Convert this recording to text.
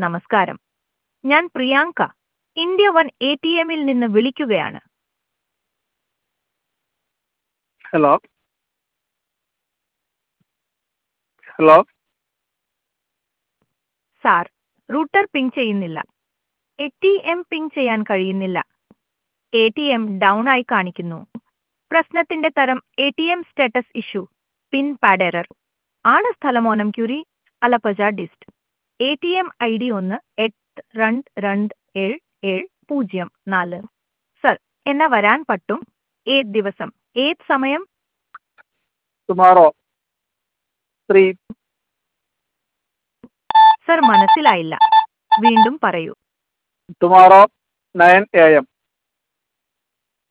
നമസ്കാരം ഞാൻ Priyanka India one A T എമ്മിൽ നിന്ന് വിളിക്കുകയാണ് hello hello sir router ping ചെയ്യുന്നില്ല എ ടി എം പിങ് ചെയ്യാൻ കഴിയുന്നില്ല എ ടി എം ഡൗൺ ആയി കാണിക്കുന്നു പ്രശ്നത്തിന്റെ തരം A T M status issue pin pad error ആണ് സ്ഥലമോനം ക്യൂരി Alappuzha dist A T M I D ഒന്ന് എട്ട് രണ്ട് രണ്ട് ഏഴ് ഏഴ് പൂജ്യം നാല് സർ എന്നാ വരാൻ പറ്റും ഏത് ദിവസം ഏത് സമയം ടുമാറോ ത്രീ സർ മനസ്സിലായില്ല വീണ്ടും പറയൂ ടുമാറോ നയൻ എ എം